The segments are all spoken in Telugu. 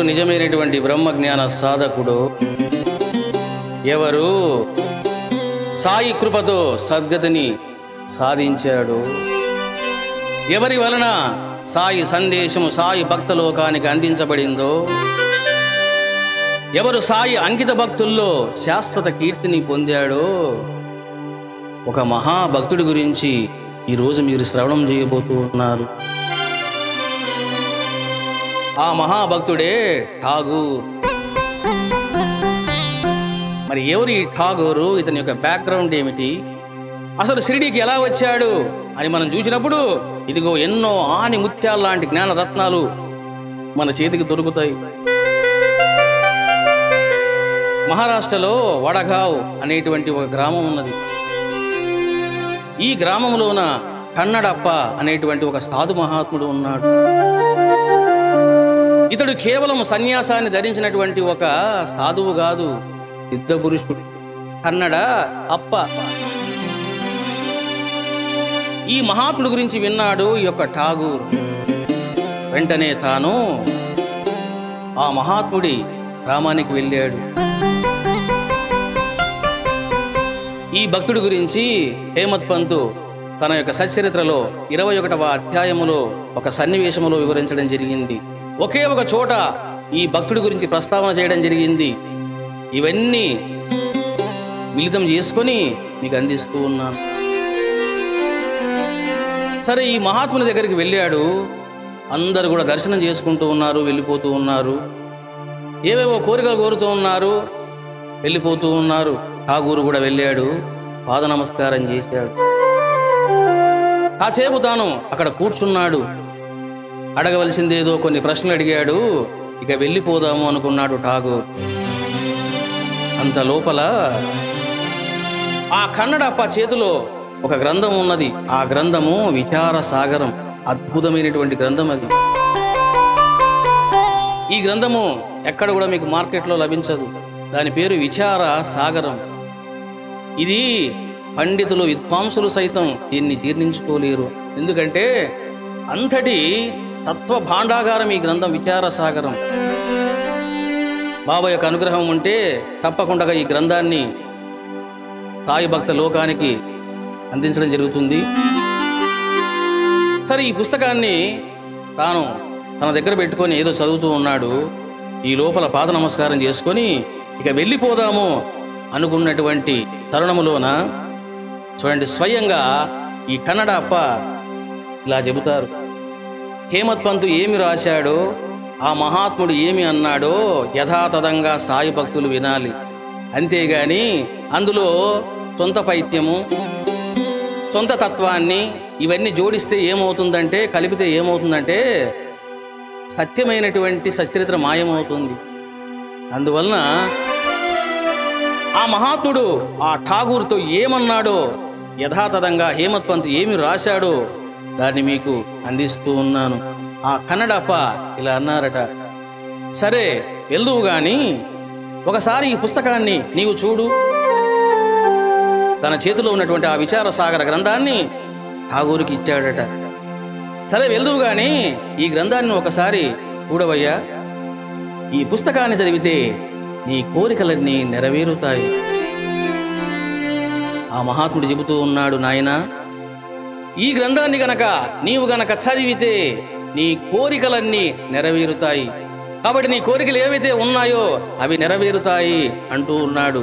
నిజమైనటువంటి బ్రహ్మజ్ఞాన సాధకుడు ఎవరు సాయి కృపతో సద్గతిని సాధించాడు ఎవరి వలన సాయి సందేశము సాయి భక్తలోకానికి అందించబడిందో ఎవరు సాయి అంకిత భక్తుల్లో శాశ్వత కీర్తిని పొందాడో ఒక మహాభక్తుడి గురించి ఈరోజు మీరు శ్రవణం చేయబోతూ ఉన్నారు ఆ మహాభక్తుడే ఠాగూర్ మరి ఎవరు ఈ ఠాగూరు ఇతని యొక్క బ్యాక్గ్రౌండ్ ఏమిటి అసలు షిరిడీకి ఎలా వచ్చాడు అని మనం చూసినప్పుడు ఇదిగో ఎన్నో ఆని ముత్యాల లాంటి జ్ఞాన రత్నాలు మన చేతికి దొరుకుతాయి మహారాష్ట్రలో వడగావ్ అనేటువంటి ఒక గ్రామం ఉన్నది ఈ గ్రామంలోన కన్నడప్ప అనేటువంటి ఒక సాధు మహాత్ముడు ఉన్నాడు ఇతడు కేవలం సన్యాసాన్ని ధరించినటువంటి ఒక సాధువు కాదు సిద్ధ పురుషుడు కన్నడ అప్ప ఈ మహాత్ముడు గురించి విన్నాడు ఈ యొక్క ఠాగూర్ వెంటనే తాను ఆ మహాత్ముడి గ్రామానికి వెళ్ళాడు ఈ భక్తుడి గురించి హేమత్ పంతు తన యొక్క సచ్చరిత్రలో ఇరవై ఒకటవ అధ్యాయములో ఒక సన్నివేశములో వివరించడం జరిగింది ఒకే ఒక చోట ఈ భక్తుడి గురించి ప్రస్తావన చేయడం జరిగింది ఇవన్నీ మిళితం చేసుకొని మీకు అందిస్తూ ఉన్నాను సరే ఈ మహాత్ముని దగ్గరికి వెళ్ళాడు అందరు కూడా దర్శనం చేసుకుంటూ ఉన్నారు వెళ్ళిపోతూ ఉన్నారు ఏవేవో కోరికలు కోరుతూ ఉన్నారు వెళ్ళిపోతూ ఉన్నారు ఠాగూరు కూడా వెళ్ళాడు పాద నమస్కారం చేశాడు కాసేపు తాను అక్కడ కూర్చున్నాడు అడగవలసిందేదో కొన్ని ప్రశ్నలు అడిగాడు ఇక వెళ్ళిపోదాము అనుకున్నాడు ఠాగూర్ అంత లోపల ఆ కన్నడప్ప చేతిలో ఒక గ్రంథం ఉన్నది ఆ గ్రంథము విచార సాగరం అద్భుతమైనటువంటి గ్రంథం అది ఈ గ్రంథము ఎక్కడ కూడా మీకు మార్కెట్లో లభించదు దాని పేరు విచార సాగరం ఇది పండితులు విద్వాంసులు సైతం దీన్ని జీర్ణించుకోలేరు ఎందుకంటే అంతటి తత్వ భాండాగారం ఈ గ్రంథం విచార సాగరం బాబా యొక్క అనుగ్రహం ఉంటే తప్పకుండా ఈ గ్రంథాన్ని సాయి భక్త లోకానికి అందించడం జరుగుతుంది సరే ఈ పుస్తకాన్ని తాను తన దగ్గర పెట్టుకొని ఏదో చదువుతూ ఉన్నాడు ఈ లోపల పాద నమస్కారం చేసుకొని ఇక వెళ్ళిపోదాము అనుకున్నటువంటి తరుణములోన చూడండి స్వయంగా ఈ కన్నడ అప్ప ఇలా చెబుతారు హేమత్ పంతు ఏమి రాశాడో ఆ మహాత్ముడు ఏమి అన్నాడో యథాతథంగా సాయి భక్తులు వినాలి అంతేగాని అందులో సొంత పైత్యము సొంత తత్వాన్ని ఇవన్నీ జోడిస్తే ఏమవుతుందంటే కలిపితే ఏమవుతుందంటే సత్యమైనటువంటి సచరిత్ర మాయమవుతుంది అందువలన ఆ మహాత్ముడు ఆ ఠాగూర్తో ఏమన్నాడో యథాతథంగా హేమత్ పంత్ ఏమి రాశాడో దాన్ని మీకు అందిస్తూ ఉన్నాను ఆ కన్నడప్ప ఇలా అన్నారట సరే వెళ్దువు గాని ఒకసారి ఈ పుస్తకాన్ని నీవు చూడు తన చేతిలో ఉన్నటువంటి ఆ విచార సాగర గ్రంథాన్ని ఠాగూరుకి ఇచ్చాడట సరే వెళ్దువు గాని ఈ గ్రంథాన్ని ఒకసారి చూడవయ్యా ఈ పుస్తకాన్ని చదివితే నీ కోరికలన్నీ నెరవేరుతాయి ఆ మహాత్ముడు చెబుతూ ఉన్నాడు నాయనా ఈ గ్రంథాన్ని గనక నీవు గనక చదివితే నీ కోరికలన్నీ నెరవేరుతాయి కాబట్టి నీ కోరికలు ఏవైతే ఉన్నాయో అవి నెరవేరుతాయి అంటూ ఉన్నాడు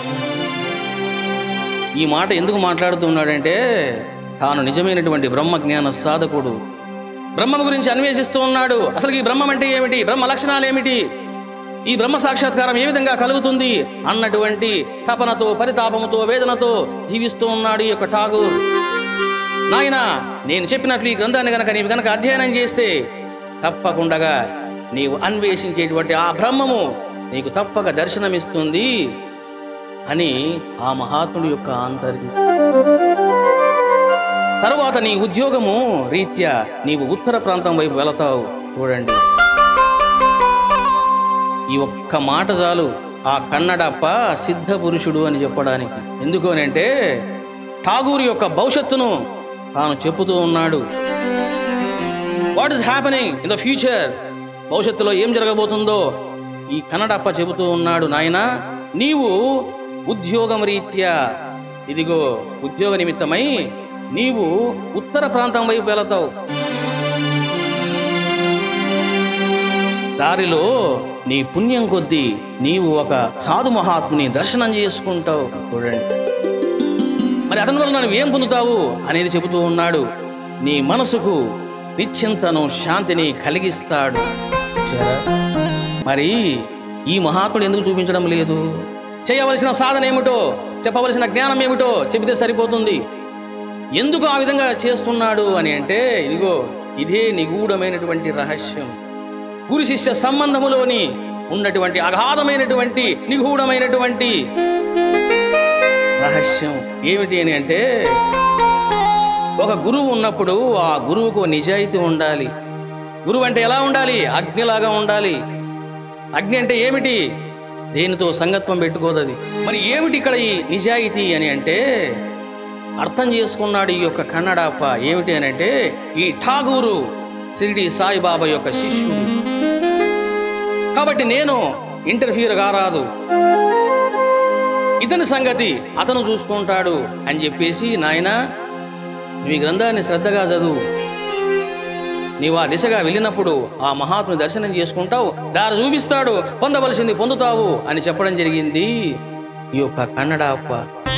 ఈ మాట ఎందుకు మాట్లాడుతున్నాడంటే తాను నిజమైనటువంటి బ్రహ్మ జ్ఞాన సాధకుడు బ్రహ్మం గురించి అన్వేషిస్తూ ఉన్నాడు అసలు ఈ బ్రహ్మం అంటే ఏమిటి బ్రహ్మ లక్షణాలు ఏమిటి ఈ బ్రహ్మ సాక్షాత్కారం ఏ విధంగా కలుగుతుంది అన్నటువంటి తపనతో పరితాపముతో వేదనతో జీవిస్తూ ఉన్నాడు ఈ యొక్క ఠాగూర్ నాయన నేను చెప్పినట్లు ఈ గ్రంథాన్ని గనక నీవు గనక అధ్యయనం చేస్తే తప్పకుండా నీవు అన్వేషించేటువంటి ఆ బ్రహ్మము నీకు తప్పక దర్శనమిస్తుంది అని ఆ మహాత్ముడి యొక్క ఆంతర్యం తరువాత నీ ఉద్యోగము రీత్యా నీవు ఉత్తర ప్రాంతం వైపు వెళతావు చూడండి ఈ ఒక్క మాట చాలు ఆ కన్నడప్ప సిద్ధ పురుషుడు అని చెప్పడానికి ఎందుకు అని అంటే ఠాగూర్ యొక్క భవిష్యత్తును తాను చెప్పుతూ ఉన్నాడు what is happening in the future భవిష్యత్తులో ఏం జరగబోతుందో ఈ కన్నడప్ప చెబుతూ ఉన్నాడు నాయనా నీవు ఉద్యోగం రీత్యా ఇదిగో ఉద్యోగ నిమిత్తమై నీవు ఉత్తర ప్రాంతం వైపు వెళతావు దారిలో నీ పుణ్యం కొద్దీ నీవు ఒక సాధు మహాత్ముని దర్శనం చేసుకుంటావు చూడండి మరి అతని వల్ల నువ్వు ఏం పొందుతావు అనేది చెబుతూ ఉన్నాడు నీ మనసుకు నిశ్చింతను శాంతిని కలిగిస్తాడు చూసారా? మరి ఈ మహాత్ముడు ఎందుకు చూపించడం లేదు చేయవలసిన సాధన ఏమిటో చెప్పవలసిన జ్ఞానం ఏమిటో చెబితే సరిపోతుంది ఎందుకు ఆ విధంగా చేస్తున్నాడు అని అంటే ఇదిగో ఇదే నిగూఢమైనటువంటి రహస్యం గురు శిష్య సంబంధములోని ఉన్నటువంటి అగాధమైనటువంటి నిగూఢమైనటువంటి రహస్యం ఏమిటి అని అంటే ఒక గురువు ఉన్నప్పుడు ఆ గురువుకు నిజాయితీ ఉండాలి గురువు అంటే ఎలా ఉండాలి అగ్నిలాగా ఉండాలి అగ్ని అంటే ఏమిటి దేనితో సంగత్వం పెట్టుకోదు అది మరి ఏమిటి ఇక్కడ ఈ నిజాయితీ అని అంటే అర్థం చేసుకున్నాడు ఈ యొక్క కన్నడాప ఏమిటి అని అంటే ఈ ఠాగూరు షిరిడి సాయిబాబా యొక్క శిష్యుడు కాబట్టి నేను ఇంటర్ఫియర్ కారాదు ఇతని సంగతి అతను చూసుకుంటాడు అని చెప్పేసి నాయన నువ్వు ఈ గ్రంథాన్ని శ్రద్ధగా చదువు నీవు ఆ దిశగా వెళ్ళినప్పుడు ఆ మహాత్ముని దర్శనం చేసుకుంటావు దారి చూపిస్తాడు పొందవలసింది పొందుతావు అని చెప్పడం జరిగింది ఈ యొక్క కన్నడ అప్ప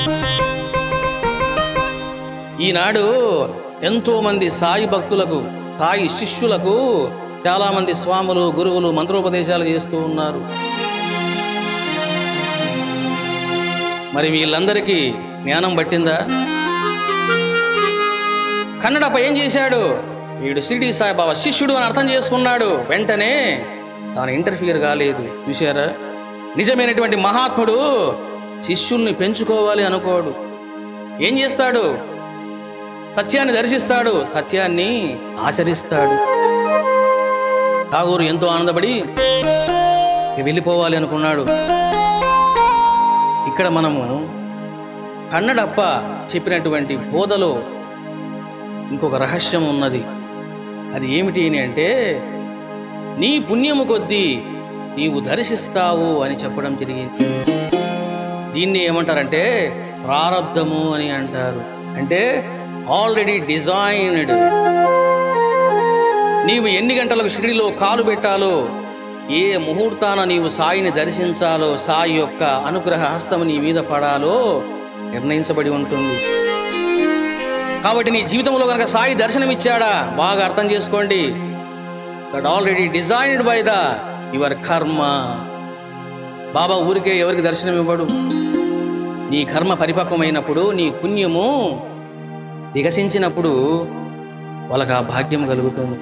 ఈనాడు ఎంతో మంది సాయి భక్తులకు సాయి శిష్యులకు చాలా మంది స్వాములు గురువులు మంత్రోపదేశాలు చేస్తూ ఉన్నారు మరి వీళ్ళందరికీ జ్ఞానం పట్టిందా కన్నడప్ప ఏం చేశాడు వీడు షిరిడి సాయిబాబా శిష్యుడు అని అర్థం చేసుకున్నాడు వెంటనే తాను ఇంటర్ఫియర్ కాలేదు చూశారా నిజమైనటువంటి మహాత్ముడు శిష్యుల్ని పెంచుకోవాలి అనుకోడు ఏం చేస్తాడు సత్యాన్ని దర్శిస్తాడు సత్యాన్ని ఆచరిస్తాడు ఠాగూరు ఎంతో ఆనందపడి ఇక వెళ్ళిపోవాలి అనుకున్నాడు ఇక్కడ మనము కన్నడప్ప చెప్పినటువంటి బోధలో ఇంకొక రహస్యం ఉన్నది అది ఏమిటి అని అంటే నీ పుణ్యము కొద్దీ నీవు దర్శిస్తావు అని చెప్పడం జరిగింది దీన్ని ఏమంటారంటే ప్రారబ్ధము అని అంటారు అంటే ఆల్రెడీ డిజైన్డ్ నీవు ఎన్ని గంటలకు షిరిడిలో కాలు పెట్టాలో ఏ ముహూర్తాన నీవు సాయిని దర్శించాలో సాయి యొక్క అనుగ్రహ హస్తం నీ మీద పడాలో నిర్ణయించబడి ఉంటుంది కాబట్టి నీ జీవితంలో కనుక సాయి దర్శనం ఇచ్చాడా బాగా అర్థం చేసుకోండి that already designed by the your karma Baba ఊరికే ఎవరికి దర్శనం ఇవ్వడు నీ కర్మ పరిపక్వమైనప్పుడు నీ పుణ్యము వికసించినప్పుడు వాళ్ళకి ఆ భాగ్యం కలుగుతుంది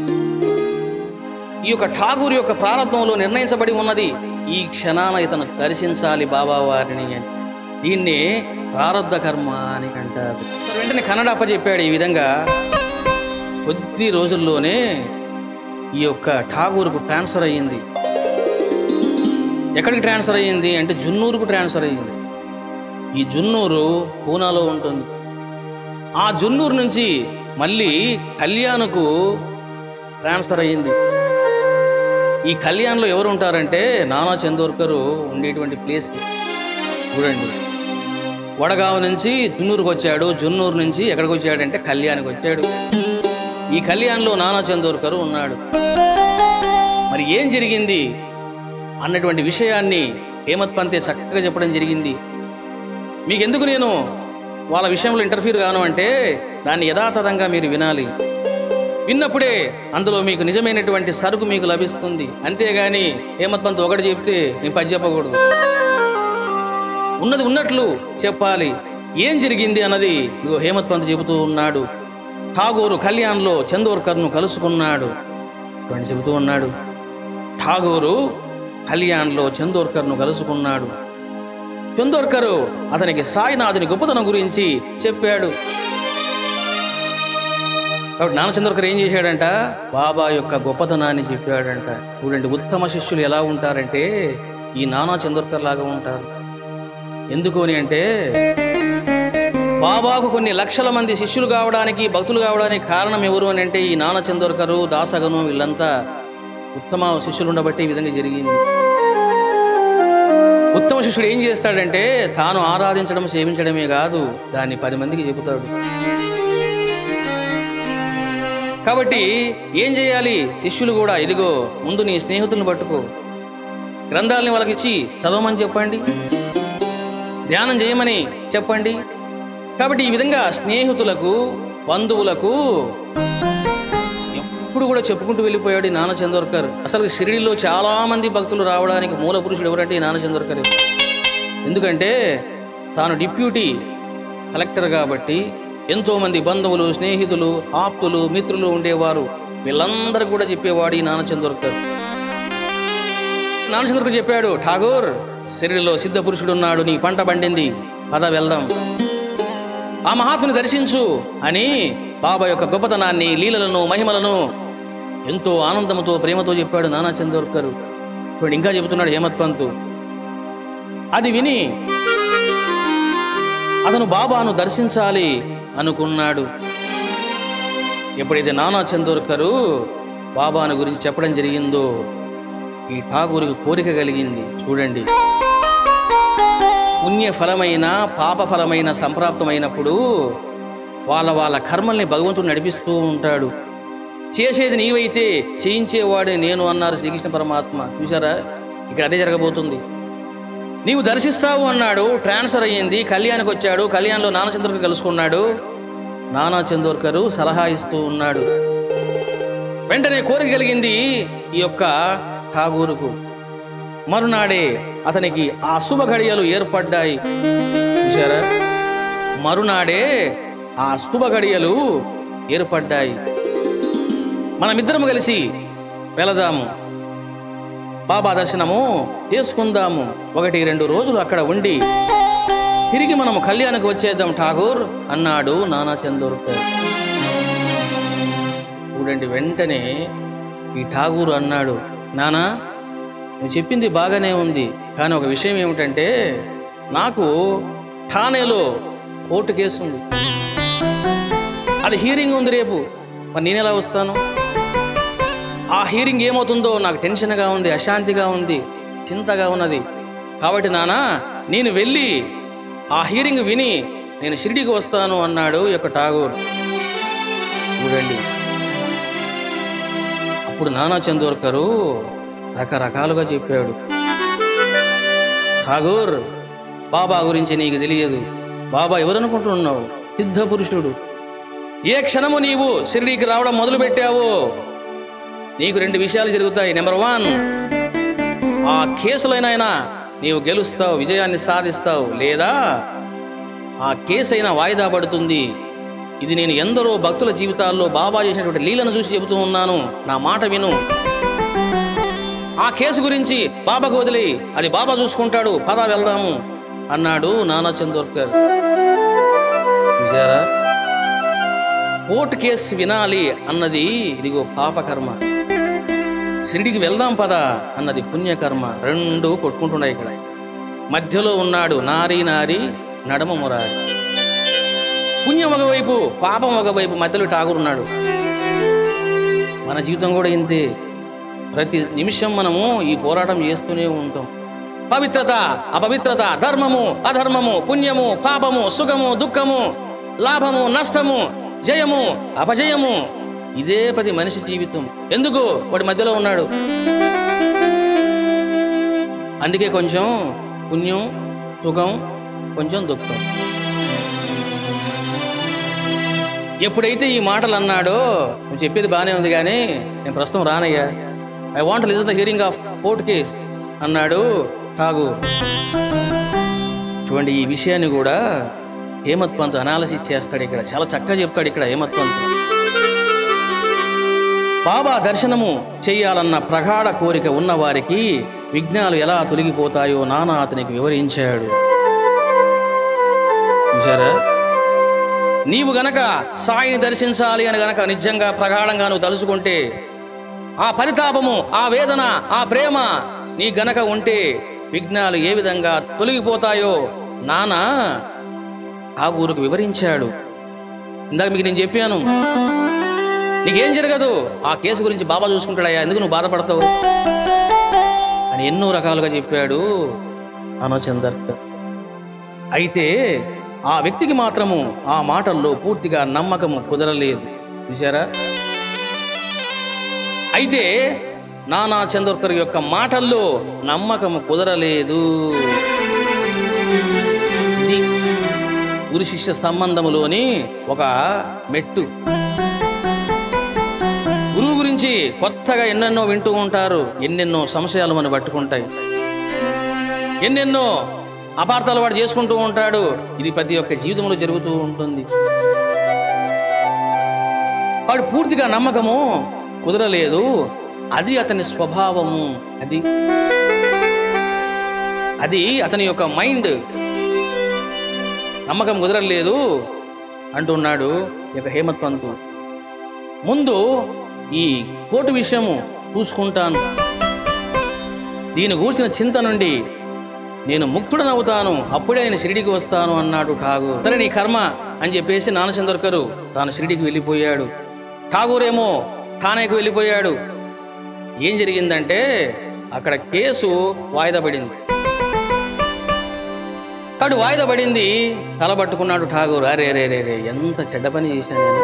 ఈ యొక్క ఠాగూర్ యొక్క ప్రారంభంలో నిర్ణయించబడి ఉన్నది ఈ క్షణాన ఇతను దర్శించాలి బాబా వారిని అని దీన్నే ప్రారంధ కర్మ అని అంటారు వెంటనే కన్నడ చెప్పాడు ఈ విధంగా కొద్ది రోజుల్లోనే ఈ యొక్క ఠాగూర్కు ట్రాన్స్ఫర్ అయ్యింది ఎక్కడికి ట్రాన్స్ఫర్ అయ్యింది అంటే జున్నూరుకు ట్రాన్స్ఫర్ అయ్యింది ఈ జున్నూరు పూనాలో ఉంటుంది ఆ జున్నూరు నుంచి మళ్ళీ కళ్యాణ్కు ట్రాన్స్ఫర్ అయ్యింది ఈ కళ్యాణ్లో ఎవరు ఉంటారంటే నానా చందోర్కరు ఉండేటువంటి ప్లేస్ చూడండి వడగావు నుంచి జున్నూరుకు వచ్చాడు జున్నూరు నుంచి ఎక్కడికి వచ్చాడంటే కళ్యాణ్కి వచ్చాడు ఈ కళ్యాణ్లో నానా చందోర్కరు ఉన్నాడు మరి ఏం జరిగింది అన్నటువంటి విషయాన్ని హేమత్ పంతే చక్కగా చెప్పడం జరిగింది మీకెందుకు నేను వాళ్ళ విషయంలో ఇంటర్ఫీర్ కాను అంటే దాన్ని యథాతథంగా మీరు వినాలి విన్నప్పుడే అందులో మీకు నిజమైనటువంటి సరుకు మీకు లభిస్తుంది అంతేగాని హేమత్ పంత్ ఒకటి చెప్తే నేను పది చెప్పకూడదు ఉన్నది ఉన్నట్లు చెప్పాలి ఏం జరిగింది అన్నది ఇదిగో హేమత్ పంత్ చెబుతూ ఉన్నాడు ఠాగూరు కళ్యాణ్లో చందోర్కర్ను కలుసుకున్నాడు ఇటువంటి చెబుతూ ఉన్నాడు ఠాగూరు కళ్యాణ్లో చందోర్కర్ను కలుసుకున్నాడు చందోర్కరు అతనికి సాయినాథుని గొప్పతనం గురించి చెప్పాడు కాబట్టి నానచంద్రకర్ ఏం చేశాడంట బాబా యొక్క గొప్పతనాన్ని చెప్పాడంట చూడండి ఉత్తమ శిష్యులు ఎలా ఉంటారంటే ఈ నానా చంద్రకర్ లాగా ఉంటారు ఎందుకు అని అంటే బాబాకు కొన్ని లక్షల మంది శిష్యులు కావడానికి భక్తులు కావడానికి కారణం ఎవరు అని అంటే ఈ నానా చందోర్కరు దాసగను వీళ్ళంతా ఉత్తమ శిష్యులు ఉండబట్టి ఈ విధంగా జరిగింది ఉత్తమ శిష్యుడు ఏం చేస్తాడంటే తాను ఆరాధించడం సేవించడమే కాదు దాన్ని పది మందికి చెబుతాడు కాబట్టి ఏం చేయాలి శిష్యులు కూడా ఇదిగో ముందు నీ స్నేహితులను పట్టుకో గ్రంథాలని వాళ్ళకి ఇచ్చి చదవమని చెప్పండి ధ్యానం చేయమని చెప్పండి కాబట్టి ఈ విధంగా స్నేహితులకు బంధువులకు ఎప్పుడు కూడా చెప్పుకుంటూ వెళ్ళిపోయాడు ఈ నాన్న చందోర్కర్ అసలు షిరిడిలో చాలా మంది భక్తులు రావడానికి మూల పురుషుడు ఎవరంటే ఈ నాన్న చందోర్కర్ ఎందుకంటే తాను డిప్యూటీ కలెక్టర్ కాబట్టి ఎంతో మంది బంధువులు స్నేహితులు ఆప్తులు మిత్రులు ఉండేవారు వీళ్ళందరూ కూడా చెప్పేవాడు ఈ నాన్న చందోర్కర్ నాన్న చంద్రుడు చెప్పాడు ఠాగూర్ శరీరంలో సిద్ధ పురుషుడు ఉన్నాడు నీ పంట పండింది పద వెళ్దాం ఆ మహాత్ముని దర్శించు అని బాబా యొక్క గొప్పతనాన్ని లీలలను మహిమలను ఎంతో ఆనందంతో ప్రేమతో చెప్పాడు నానా చందోర్కర్ ఇప్పుడు ఇంకా చెబుతున్నాడు హేమత్ పంతు అది విని అతను బాబాను దర్శించాలి అనుకున్నాడు ఎప్పుడైతే నానా చందోర్కరు బాబాను గురించి చెప్పడం జరిగిందో ఈ ఠాగూరుకి కోరిక కలిగింది చూడండి పుణ్యఫలమైన పాపఫలమైన సంప్రాప్తమైనప్పుడు వాళ్ళ వాళ్ళ కర్మల్ని భగవంతుడు నడిపిస్తూ ఉంటాడు చేసేది నీవైతే చేయించేవాడే నేను అన్నారు శ్రీకృష్ణ పరమాత్మ చూసారా ఇక్కడ అదే జరగబోతుంది నీవు దర్శిస్తావు అన్నాడు ట్రాన్స్ఫర్ అయ్యింది కళ్యాణ్కి వచ్చాడు కళ్యాణ్లో నానచంద్రుడికి కలుసుకున్నాడు నానా చందోర్కరు సలహా ఇస్తూ ఉన్నాడు వెంటనే కోరిక కలిగింది ఈ యొక్క ఠాగూరుకు మరునాడే అతనికి ఆ శుభ ఘడియలు ఏర్పడ్డాయి చూసారా మరునాడే ఆ శుభ ఘడియలు ఏర్పడ్డాయి మనమిద్దరము కలిసి వెళదాము బాబా దర్శనము చేసుకుందాము ఒకటి రెండు రోజులు అక్కడ ఉండి తిరిగి మనము కళ్యాణకు వచ్చేద్దాం ఠాగూర్ అన్నాడు నానా చందోర్కర్ చూడండి వెంటనే ఈ ఠాగూర్ అన్నాడు నానా నేను చెప్పింది బాగానే ఉంది కానీ ఒక విషయం ఏమిటంటే నాకు ఠానేలో కోర్టు కేసు ఉంది అది హీరింగ్ ఉంది రేపు మరి నేను ఎలా వస్తాను ఆ హీరింగ్ ఏమవుతుందో నాకు టెన్షన్గా ఉంది అశాంతిగా ఉంది చింతగా ఉన్నది కాబట్టి నానా నేను వెళ్ళి ఆ హీరింగ్ విని నేను షిరిడికి వస్తాను అన్నాడు ఈ యొక్క ఠాగూర్ చూడండి అప్పుడు నానా చందోర్కరు రకరకాలుగా చెప్పాడు ఠాగూర్ బాబా గురించి నీకు తెలియదు బాబా ఎవరనుకుంటున్నావు సిద్ధ పురుషుడు ఏ క్షణము నీవు షిరిడీకి రావడం మొదలు పెట్టావో నీకు రెండు విషయాలు జరుగుతాయి నెంబర్ వన్ ఆ కేసులైనా నీవు గెలుస్తావు విజయాన్ని సాధిస్తావు లేదా ఆ కేసు అయినా వాయిదా పడుతుంది ఇది నేను ఎందరో భక్తుల జీవితాల్లో బాబా చేసినటువంటి లీలను చూసి చెబుతూ ఉన్నాను నా మాట విను ఆ కేసు గురించి బాబాకు వదిలి అది బాబా చూసుకుంటాడు పద వెళ్దాము అన్నాడు నానా చందోర్కర్ చూసారా కోర్టు కేసు వినాలి అన్నది ఇదిగో పాపకర్మ షిరిడికి వెళ్దాం పద అన్నది పుణ్యకర్మ రెండు కొట్టుకుంటున్నాయి ఇక్కడ మధ్యలో ఉన్నాడు నారి నారి నడమ మురారి పుణ్యం ఒకవైపు పాపం ఒకవైపు మధ్యలో ఠాగూరున్నాడు మన జీవితం కూడా ఇంతే ప్రతి నిమిషం మనము ఈ పోరాటం చేస్తూనే ఉంటాం పవిత్రత అపవిత్రత ధర్మము అధర్మము పుణ్యము పాపము సుఖము దుఃఖము లాభము నష్టము జయము అపజయము ఇదే ప్రతి మనిషి జీవితం ఎందుకు వాడి మధ్యలో ఉన్నాడు అందుకే కొంచెం పుణ్యం సుఖం కొంచెం దుఃఖం ఎప్పుడైతే ఈ మాటలు అన్నాడో నువ్వు చెప్పేది బాగానే ఉంది కానీ నేను ప్రస్తుతం రానయ్యా I want listen the hearing of court case అన్నాడు ఠాగూర్ చూడండి ఈ విషయాన్ని కూడా హేమత్ పంత్ అనాలసిస్ చేస్తాడు ఇక్కడ చాలా చక్కగా చెప్తాడు ఇక్కడ హేమత్ పంత్ బాబా దర్శనము చేయాలన్న ప్రగాఢ కోరిక ఉన్న వారికి విఘ్నాలు ఎలా తొలగిపోతాయో నానా అతనికి వివరించాడు చూసారా నీవు గనక సాయిని దర్శించాలి అని గనక నిజంగా ప్రగాఢంగా నువ్వు తలుచుకుంటే ఆ పరితాపము ఆ వేదన ఆ ప్రేమ నీ గనక ఉంటే విఘ్నాలు ఏ విధంగా తొలగిపోతాయో నాన్న ఆ ఊరుకు వివరించాడు ఇందాక మీకు నేను చెప్పాను నీకేం జరగదు ఆ కేసు గురించి బాబా చూసుకుంటాడయ్యా ఎందుకు నువ్వు బాధపడతావు అని ఎన్నో రకాలుగా చెప్పాడు అనచందర్కర్ అయితే ఆ వ్యక్తికి మాత్రము ఆ మాటల్లో పూర్తిగా నమ్మకము కుదరలేదు చూసారా అయితే నానా చందోర్కర్ యొక్క మాటల్లో నమ్మకము కుదరలేదు ఇది గురు శిష్య సంబంధములోని ఒక మెట్టు గురువు గురించి కొత్తగా ఎన్నెన్నో వింటూ ఉంటారు ఎన్నెన్నో సంశయాలు మనం పట్టుకుంటాయి ఎన్నెన్నో అపార్థాలు వాడు చేసుకుంటూ ఉంటాడు ఇది ప్రతి ఒక్క జీవితంలో జరుగుతూ ఉంటుంది వాడు పూర్తిగా నమ్మకము కుదరలేదు అది అతని స్వభావము అది అది అతని యొక్క మైండ్ నమ్మకం కుదరలేదు అంటున్నాడు ఈ యొక్క హేమత్ పంతు ముందు ఈ కోర్టు విషయము చూసుకుంటాను దీని గూర్చిన చింత నుండి నేను ముక్తుడనవుతాను అప్పుడే నేను షిరిడికి వస్తాను అన్నాడు ఠాగూర్ సరే నీ కర్మ అని చెప్పేసి నానచందర్కరు తాను షిరిడికి వెళ్ళిపోయాడు ఠాగూర్ ఏమో ఠానేకు వెళ్ళిపోయాడు ఏం జరిగిందంటే అక్కడ కేసు వాయిదా పడింది కాడు వాయిదా పడింది తలబట్టుకున్నాడు ఠాగూర్ అరే రే రే రే ఎంత చెడ్డ పని చేశాను నేను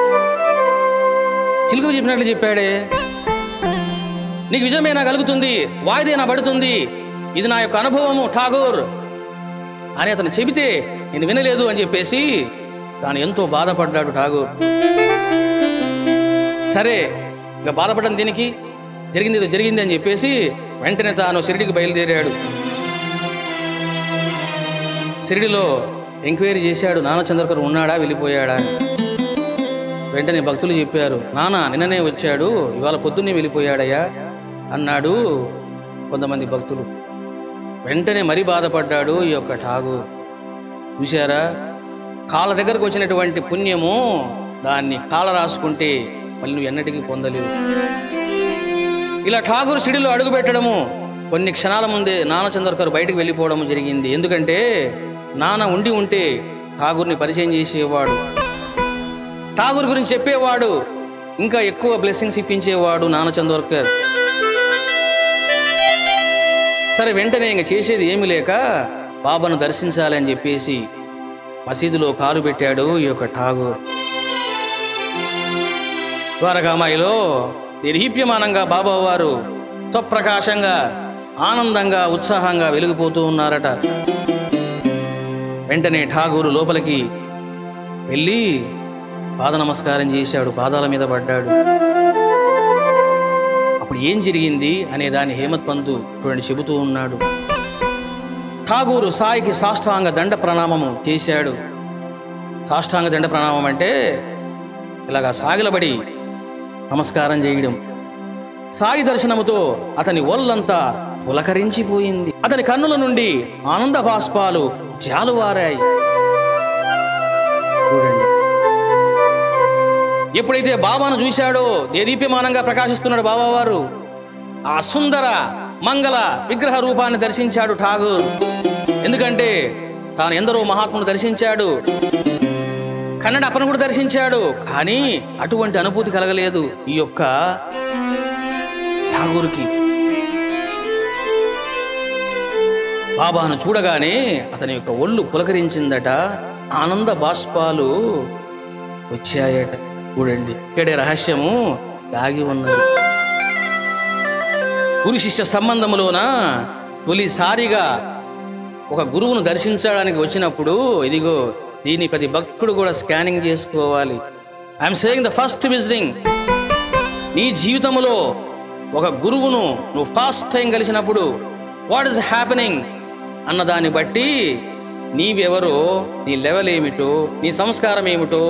చిలుకు చెప్పినట్లు చెప్పాడే నీకు విజయమేనా కలుగుతుంది వాయిదేనా పడుతుంది ఇది నా యొక్క అనుభవము ఠాగూర్ అని అతను చెబితే నేను వినలేదు అని చెప్పేసి తాను ఎంతో బాధపడ్డాడు ఠాగూర్ సరే ఇంకా బాధపడడం దీనికి జరిగింది ఏదో జరిగింది అని చెప్పేసి వెంటనే తాను షిరిడికి బయలుదేరాడు షిరిడిలో ఎంక్వైరీ చేశాడు నాన్న చంద్రకర్ ఉన్నాడా వెళ్ళిపోయాడా అని. వెంటనే భక్తులు చెప్పారు నాన్న నిన్ననే వచ్చాడు ఇవాళ పొద్దున్నే వెళ్ళిపోయాడయ్యా అన్నాడు కొంతమంది భక్తులు వెంటనే మరీ బాధపడ్డాడు ఈ యొక్క ఠాగు చూశారా కాళ్ళ దగ్గరకు వచ్చినటువంటి పుణ్యము దాన్ని కాళ్ళ రాసుకుంటే మళ్ళీ నువ్వు ఎన్నటికీ పొందలేవు ఇలా ఠాగూర్ సిడిలో అడుగు పెట్టడము కొన్ని క్షణాల ముందే నాన్న చంద్రకర్ బయటకు వెళ్ళిపోవడం జరిగింది ఎందుకంటే నాన్న ఉండి ఉంటే ఠాగూర్ని పరిచయం చేసేవాడు ఠాగూర్ గురించి చెప్పేవాడు ఇంకా ఎక్కువ బ్లెస్సింగ్స్ ఇప్పించేవాడు నాన్న చందోర్కర్ సరే వెంటనే ఇంక చేసేది ఏమీ లేక బాబాను దర్శించాలి అని చెప్పేసి మసీదులో కాలు పెట్టాడు ఈ యొక్క ఠాగూర్ ద్వారకామాయిలో నిర్హీప్యమానంగా బాబా వారు స్వప్రకాశంగా ఆనందంగా ఉత్సాహంగా వెలిగిపోతూ ఉన్నారట వెంటనే ఠాగూరు లోపలికి వెళ్ళి పాద నమస్కారం చేశాడు పాదాల మీద పడ్డాడు అప్పుడు ఏం జరిగింది అనే దాన్ని హేమత్ పంతు చూడండి చెబుతూ ఉన్నాడు ఠాగూరు సాయికి సాష్టాంగ దండ ప్రణామము చేశాడు సాష్టాంగ దండ ప్రణామం అంటే ఇలాగా సాగిలబడి నమస్కారం చేయడం సాయి దర్శనముతో అతని ఒళ్ళంతా పులకరించిపోయింది అతని కన్నుల నుండి ఆనంద బాష్పాలు జాలువారాయి చూడండి ఎప్పుడైతే బాబాను చూశాడో దేదీప్యమానంగా ప్రకాశిస్తున్నాడు బాబావారు ఆ సుందర మంగళ విగ్రహ రూపాన్ని దర్శించాడు ఠాగూర్ ఎందుకంటే తాను ఎందరో మహాత్ములు దర్శించాడు కన్నడ అప్పను కూడా దర్శించాడు కానీ అటువంటి అనుభూతి కలగలేదు ఈ యొక్క ఠాగూర్కి బాబాను చూడగానే అతని యొక్క ఒళ్ళు పులకరించిందట ఆనంద బాష్పాలు వచ్చాయట చూడండి ఇక్కడే రహస్యము దాగి ఉన్నది గురు శిష్య సంబంధములోన తొలిసారిగా ఒక గురువును దర్శించడానికి వచ్చినప్పుడు ఇదిగో దీని ప్రతి భక్తుడు కూడా స్కానింగ్ చేసుకోవాలి I'm saying the first visiting నీ జీవితంలో ఒక గురువును నువ్వు ఫస్ట్ టైం కలిసినప్పుడు వాట్ ఇస్ హ్యాపెనింగ్ అన్న దాన్ని బట్టి నీవెవరో నీ లెవెల్ ఏమిటో నీ సంస్కారం ఏమిటో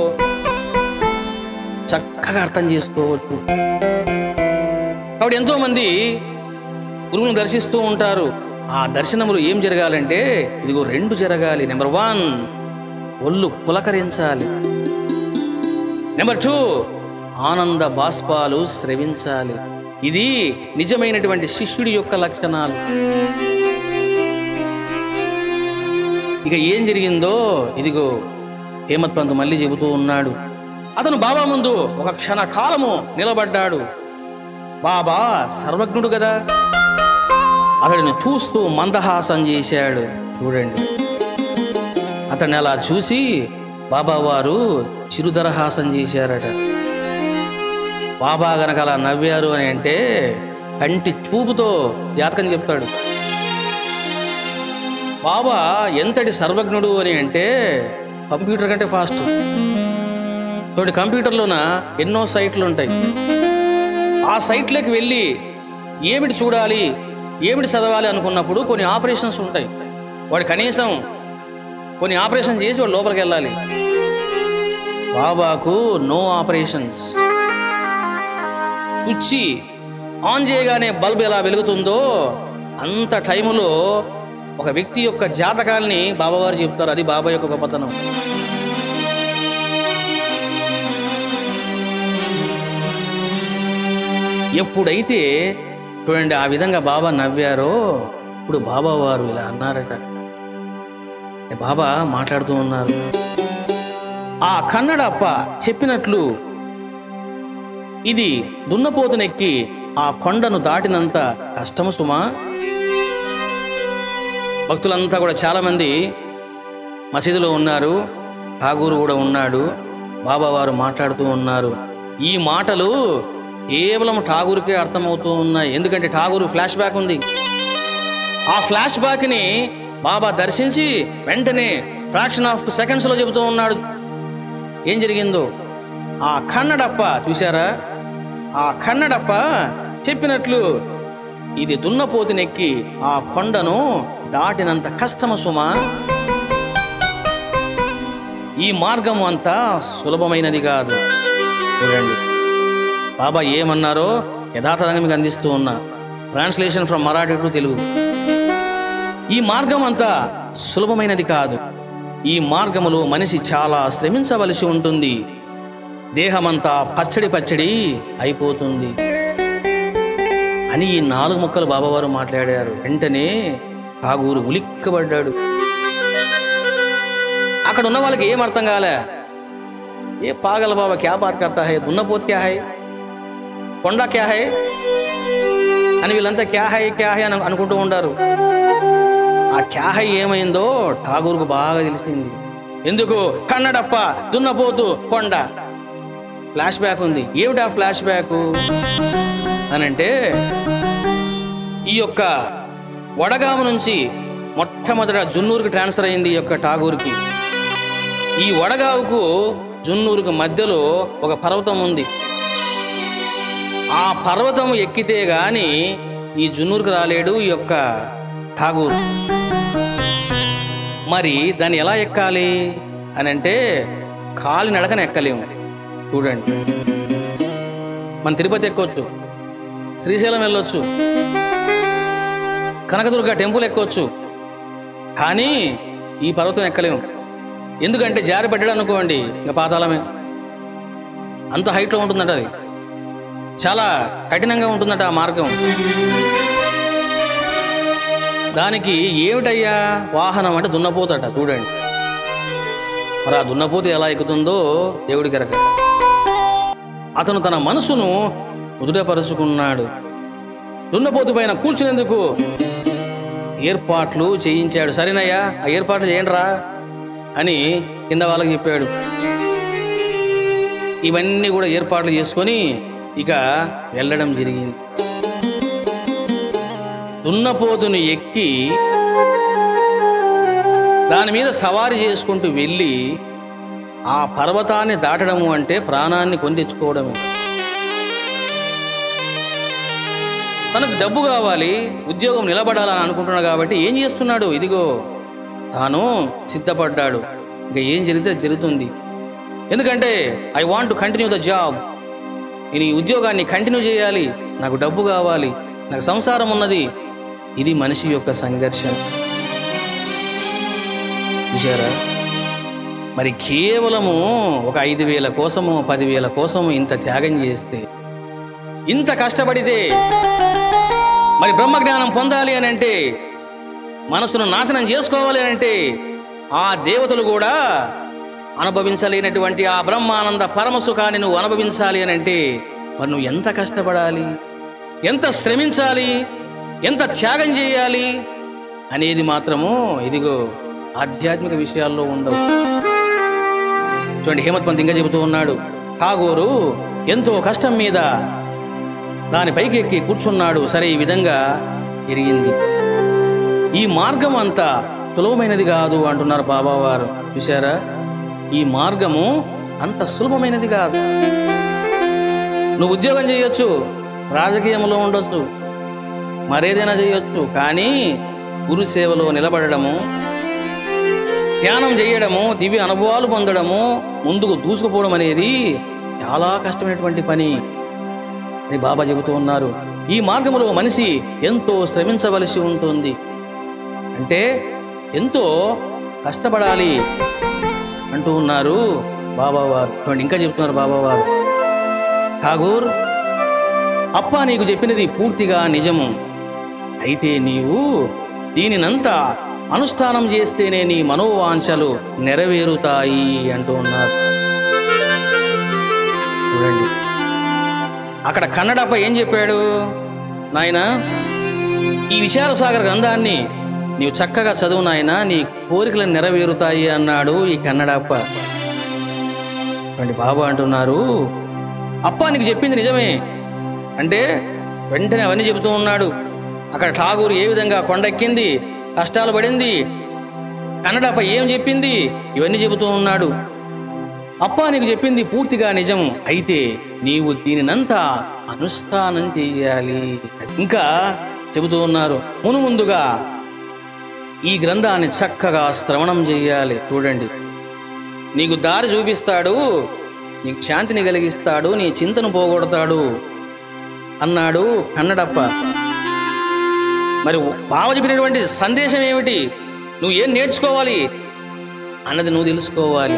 చక్కగా అర్థం చేసుకోవచ్చు కాబట్టి ఎంతోమంది గురువును దర్శిస్తూ ఉంటారు ఆ దర్శనములు ఏం జరగాలంటే ఇదిగో రెండు జరగాలి నెంబర్ వన్ ఒళ్ళు పులకరించాలి నెంబర్ టూ ఆనంద బాష్పాలు స్రవించాలి ఇది నిజమైనటువంటి శిష్యుడి యొక్క లక్షణాలు ఇక ఏం జరిగిందో ఇదిగో హేమత్ పంత్ మళ్ళీ చెబుతూ ఉన్నాడు అతను బాబా ముందు ఒక క్షణకాలము నిలబడ్డాడు బాబా సర్వజ్ఞుడు కదా అతడిని చూస్తూ మందహాసం చేశాడు చూడండి అతన్ని అలా చూసి బాబా వారు చిరుదరహాసం చేశారట బాబా గనక అలా నవ్వారు అని అంటే కంటి చూపుతో జాతకం చెప్తాడు బాబా ఎంతటి సర్వజ్ఞుడు అని అంటే కంప్యూటర్ కంటే ఫాస్ట్ చూడండి కంప్యూటర్లోన ఎన్నో సైట్లు ఉంటాయి ఆ సైట్లోకి వెళ్ళి ఏమిటి చూడాలి ఏమిటి చదవాలి అనుకున్నప్పుడు కొన్ని ఆపరేషన్స్ ఉంటాయి వాడు కనీసం కొన్ని ఆపరేషన్ చేసి వాడు లోపలికి వెళ్ళాలి బాబాకు నో ఆపరేషన్స్ కుచ్చి ఆన్ చేయగానే బల్బ్ ఎలా వెలుగుతుందో అంత టైములో ఒక వ్యక్తి యొక్క జాతకాల్ని బాబావారు చెప్తారు అది బాబా యొక్క గొప్పతనం ఎప్పుడైతే చూడండి ఆ విధంగా బాబా నవ్వారో ఇప్పుడు బాబా వారు ఇలా అన్నారట ఏ బాబా మాట్లాడుతూ ఉన్నారు ఆ కన్నడప్ప చెప్పినట్లు ఇది దున్నపోతునెక్కి ఆ కొండను దాటినంత కష్టము సుమా భక్తులంతా కూడా చాలామంది మసీదులో ఉన్నారు ఠాగూరు కూడా ఉన్నాడు బాబా వారు మాట్లాడుతూ ఉన్నారు ఈ మాటలు కేవలం ఠాగూర్కే అర్థమవుతూ ఉన్నాయి ఎందుకంటే ఠాగూరు ఫ్లాష్ బ్యాక్ ఉంది ఆ ఫ్లాష్ బ్యాక్ని బాబా దర్శించి వెంటనే ఫ్రాక్షన్ ఆఫ్ సెకండ్స్లో చెబుతూ ఉన్నాడు ఏం జరిగిందో ఆ కన్నడప్ప చూసారా ఆ కన్నడప్ప చెప్పినట్లు ఇది దున్నపోతునెక్కి ఆ కొండను దాటినంత కష్టము సుమా ఈ మార్గం అంతా సులభమైనది కాదు చూడండి బాబా ఏమన్నారో యథాతథంగా మీకు అందిస్తూ ఉన్నా translation from Marathi to Telugu ఈ మార్గం అంతా సులభమైనది కాదు ఈ మార్గములో మనిషి చాలా శ్రమించవలసి ఉంటుంది దేహమంతా పచ్చడి పచ్చడి అయిపోతుంది అని ఈ నాలుగు ముక్కలు బాబావారు మాట్లాడారు వెంటనే కాగూరు ఉలిక్కబడ్డాడు అక్కడ ఉన్న వాళ్ళకి ఏం అర్థం కాలే ఏ పాగల బాబా క్యా బాత్ కర్తా హై దున్నపోత్ క్యా హై కొండ క్యా హై అని వీళ్ళంతా క్యా హై క్యా హై అని అనుకుంటూ ఉంటారు ఆ క్యా హై ఏమైందో ఠాగూర్కు బాగా తెలిసింది ఎందుకు కన్నడప్ప దున్నపోతు కొండ ఫ్లాష్ బ్యాక్ ఉంది ఏమిటి ఆ ఫ్లాష్ బ్యాక్ అని అంటే ఈ యొక్క వడగాము నుంచి మొట్టమొదట జున్నూరుకి ట్రాన్స్ఫర్ అయింది ఈ యొక్క ఠాగూర్కి ఈ వడగావుకు జున్నూరుకు మధ్యలో ఒక పర్వతం ఉంది ఆ పర్వతం ఎక్కితే గాని ఈ జున్నూరుకు రాలేడు ఈ యొక్క ఠాగూర్ మరి దాన్ని ఎలా ఎక్కాలి అని అంటే కాలి నడకన ఎక్కలేము చూడండి మన తిరుపతి ఎక్కొచ్చు శ్రీశైలం వెళ్ళొచ్చు కనకదుర్గ టెంపుల్ ఎక్కొచ్చు కానీ ఈ పర్వతం ఎక్కలేము ఎందుకంటే జారి పడ్డాడు అనుకోండి ఇంకా పాతాళమే అంత హైట్లో ఉంటుందట అది చాలా కఠినంగా ఉంటుందట ఆ మార్గం దానికి ఏమిటయ్యా వాహనం అంటే దున్నపోతట చూడండి మరి ఆ దున్నపోతు ఎలా ఎక్కుతుందో దేవుడికి ఎరక అతను తన మనసును ముదుటపరుచుకున్నాడు దున్నపోతు పైన కూర్చునేందుకు ఏర్పాట్లు చేయించాడు సరేనయ్యా ఆ ఏర్పాట్లు చేయండిరా అని కింద వాళ్ళకి చెప్పాడు ఇవన్నీ కూడా ఏర్పాట్లు చేసుకొని ఇక వెళ్ళడం జరిగింది దున్నపోతును ఎక్కి దాని మీద సవారి చేసుకుంటూ వెళ్ళి ఆ పర్వతాన్ని దాటడము అంటే ప్రాణాన్ని కొని తెచ్చుకోవడమే తనకు డబ్బు కావాలి ఉద్యోగం నిలబడాలని అనుకుంటున్నాడు కాబట్టి ఏం చేస్తున్నాడు ఇదిగో తాను సిద్ధపడ్డాడు ఇంకా ఏం జరిగితే అది జరుగుతుంది ఎందుకంటే I want to continue the job నేను ఈ ఉద్యోగాన్ని కంటిన్యూ చేయాలి నాకు డబ్బు కావాలి నాకు సంసారం ఉన్నది ఇది మనిషి యొక్క సంఘర్షణ చూసారా మరి కేవలము ఒక ఐదు వేల కోసము పదివేల కోసము ఇంత త్యాగం చేస్తే ఇంత కష్టపడితే మరి బ్రహ్మజ్ఞానం పొందాలి అని అంటే మనసును నాశనం చేసుకోవాలి అని అంటే ఆ దేవతలు కూడా అనుభవించలేనటువంటి ఆ బ్రహ్మానంద పరమ సుఖాన్ని నువ్వు అనుభవించాలి అని అంటే మరి నువ్వు ఎంత కష్టపడాలి ఎంత శ్రమించాలి ఎంత త్యాగం చేయాలి అనేది మాత్రము ఇదిగో ఆధ్యాత్మిక విషయాల్లో ఉండవు చూడండి హేమత్ పంత్ ఇంకా చెబుతూ ఉన్నాడు ఠాగూరు ఎంతో కష్టం మీద దాని పైకి ఎక్కి కూర్చున్నాడు సరే ఈ విధంగా జరిగింది ఈ మార్గం అంతా సులభమైనది కాదు అంటున్నారు బాబావారు చూసారా ఈ మార్గము అంత సులభమైనది కాదు నువ్వు ఉద్యోగం చేయొచ్చు రాజకీయంలో ఉండొచ్చు మరేదైనా చేయొచ్చు కానీ గురు సేవలో నిలబడము ధ్యానం చేయడము దివ్య అనుభవాలు పొందడము ముందుకు దూసుకుపోవడం అనేది చాలా కష్టమైనటువంటి పని అని బాబా చెబుతూ ఉన్నారు ఈ మార్గంలో మనిషి ఎంతో శ్రమించవలసి ఉంటుంది అంటే ఎంతో కష్టపడాలి అంటూ ఉన్నారు బాబావారు చూడండి ఇంకా చెప్తున్నారు బాబావారు ఠాగూర్ అప్ప నీకు చెప్పినది పూర్తిగా నిజము అయితే నీవు దీనినంతా అనుష్ఠానం చేస్తేనే నీ మనోవాంఛలు నెరవేరుతాయి అంటూ ఉన్నారు చూడండి అక్కడ కన్నడప్ప ఏం చెప్పాడు నాయనా ఈ విచారసాగర్ గ్రంథాన్ని నీవు చక్కగా చదువు నాయనా నీ కోరికలు నెరవేరుతాయి అన్నాడు ఈ కన్నడప్ప చూడండి బాబా అంటున్నారు అప్ప నీకు చెప్పింది నిజమే అంటే వెంటనే అవన్నీ చెబుతూ ఉన్నాడు అక్కడ ఠాగూర్ ఏ విధంగా కొండెక్కింది కష్టాలు పడింది కన్నడప్ప ఏం చెప్పింది ఇవన్నీ చెబుతూ ఉన్నాడు అప్ప నీకు చెప్పింది పూర్తిగా నిజం అయితే నీవు దీనినంతా అనుష్ఠానం చెయ్యాలి ఇంకా చెబుతూ ఉన్నారు మును ముందుగా ఈ గ్రంథాన్ని చక్కగా శ్రవణం చెయ్యాలి చూడండి నీకు దారి చూపిస్తాడు నీకు శాంతిని కలిగిస్తాడు నీ చింతను పోగొడతాడు అన్నాడు కన్నడప్ప మరి బావ చెప్పినటువంటి సందేశం ఏమిటి నువ్వు ఏం నేర్చుకోవాలి అన్నది నువ్వు తెలుసుకోవాలి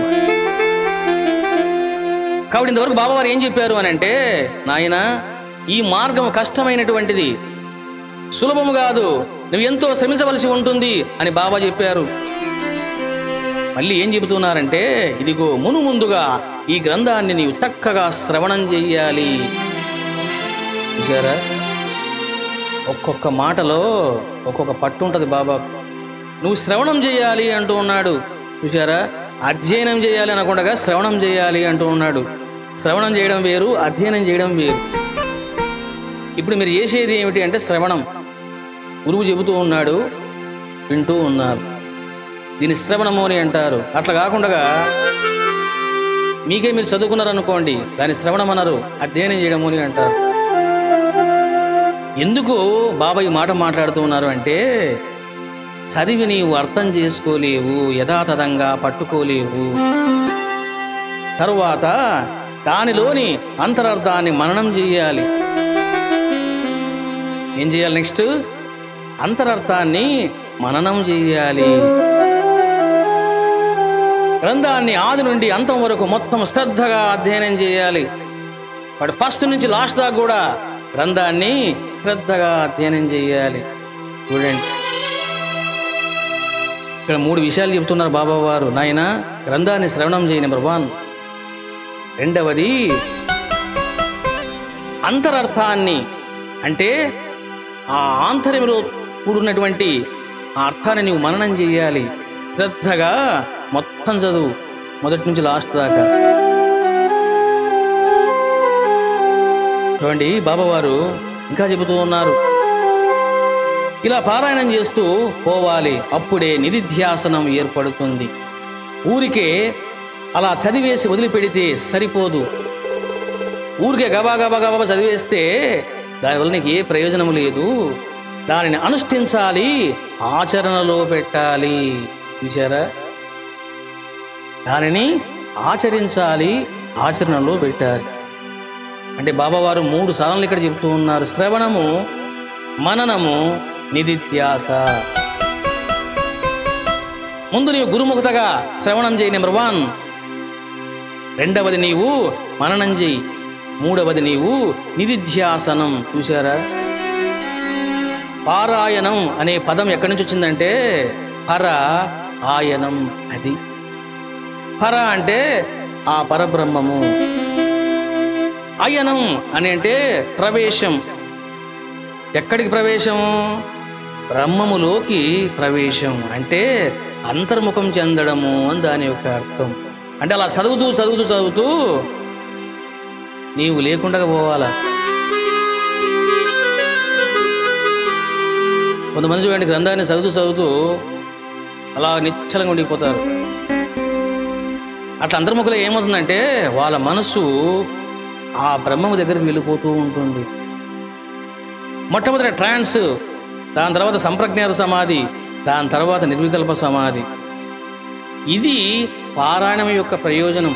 కాబట్టి ఇంతవరకు బాబావారు ఏం చెప్పారు అని అంటే నాయన ఈ మార్గం కష్టమైనటువంటిది సులభము కాదు నువ్వు ఎంతో శ్రమించవలసి ఉంటుంది అని బాబా చెప్పారు మళ్ళీ ఏం చెబుతున్నారంటే ఇదిగో మును ముందుగా ఈ గ్రంథాన్ని నీవు చక్కగా శ్రవణం చెయ్యాలి చూసారా ఒక్కొక్క మాటలో ఒక్కొక్క పట్టు ఉంటుంది బాబా నువ్వు శ్రవణం చేయాలి అంటూ ఉన్నాడు చూసారా అధ్యయనం చేయాలి అనకుండా శ్రవణం చేయాలి అంటూ ఉన్నాడు శ్రవణం చేయడం వేరు అధ్యయనం చేయడం వేరు ఇప్పుడు మీరు చేసేది ఏమిటి అంటే శ్రవణం గురువు చెబుతూ ఉన్నాడు వింటూ ఉన్నారు దీన్ని శ్రవణము అని అంటారు అట్లా కాకుండా మీకే మీరు చదువుకున్నారనుకోండి దాన్ని శ్రవణం అన్నారు అధ్యయనం చేయడము అని అంటారు ఎందుకు బాబా ఈ మాట మాట్లాడుతూ ఉన్నారు అంటే చదివి నీవు అర్థం చేసుకోలేవు యథాతథంగా పట్టుకోలేవు తరువాత దానిలోని అంతరార్థాన్ని మననం చేయాలి ఏం చేయాలి నెక్స్ట్ అంతరార్థాన్ని మననం చేయాలి గ్రంథాన్ని ఆది నుండి అంతం వరకు మొత్తం శ్రద్ధగా అధ్యయనం చేయాలి వాడు ఫస్ట్ నుంచి లాస్ట్ దాకా కూడా గ్రంథాన్ని శ్రద్ధగా అధ్యయనం చేయాలి చూడండి ఇక్కడ మూడు విషయాలు చెప్తున్నారు బాబా వారు నాయన గ్రంథాన్ని శ్రవణం చేయి నెంబర్ వన్ రెండవది అంతరర్థాన్ని అంటే ఆ ఆంతర్యంలో కూడినటువంటి ఆ అర్థాన్ని నీవు మననం చేయాలి శ్రద్ధగా మొత్తం చదువు మొదటి నుంచి లాస్ట్ దాకా చూడండి బాబావారు ఇంకా చెబుతూ ఉన్నారు ఇలా పారాయణం చేస్తూ పోవాలి అప్పుడే నిధిధ్యాసనం ఏర్పడుతుంది ఊరికే అలా చదివేసి వదిలిపెడితే సరిపోదు ఊరికే గబా గబా గబా చదివేస్తే దానివల్ల నీకు ఏ ప్రయోజనం లేదు దానిని అనుష్ఠించాలి ఆచరణలో పెట్టాలి చూసారా దానిని ఆచరించాలి ఆచరణలో పెట్టాలి అంటే బాబావారు మూడు సాధనలు ఇక్కడ చెప్తూ ఉన్నారు శ్రవణము మననము నిధిధ్యాస ముందు నీవు గురుముఖతగా శ్రవణం చేయి నెంబర్ వన్ రెండవది నీవు మననం చేయి మూడవది నీవు నిధిధ్యాసనం చూసారా పారాయణం అనే పదం ఎక్కడి నుంచి వచ్చిందంటే పర ఆయనం అది పర అంటే ఆ పరబ్రహ్మము అయనం అని అంటే ప్రవేశం ఎక్కడికి ప్రవేశం బ్రహ్మములోకి ప్రవేశం అంటే అంతర్ముఖం చెందడము అని దాని యొక్క అర్థం అంటే అలా చదువుతూ చదువుతూ చదువుతూ నీవు లేకుండా పోవాలా కొంతమంది చూడండి గ్రంథాన్ని చదువుతూ చదువుతూ అలా నిశ్చలంగా ఉండిపోతారు అట్లా అంతర్ముఖలో ఏమవుతుందంటే వాళ్ళ మనస్సు ఆ బ్రహ్మము దగ్గరికి వెళ్ళిపోతూ ఉంటుంది మొట్టమొదటి ట్రాన్స్ దాని తర్వాత సంప్రజ్ఞాత సమాధి దాని తర్వాత నిర్వికల్ప సమాధి ఇది పారాయణం యొక్క ప్రయోజనం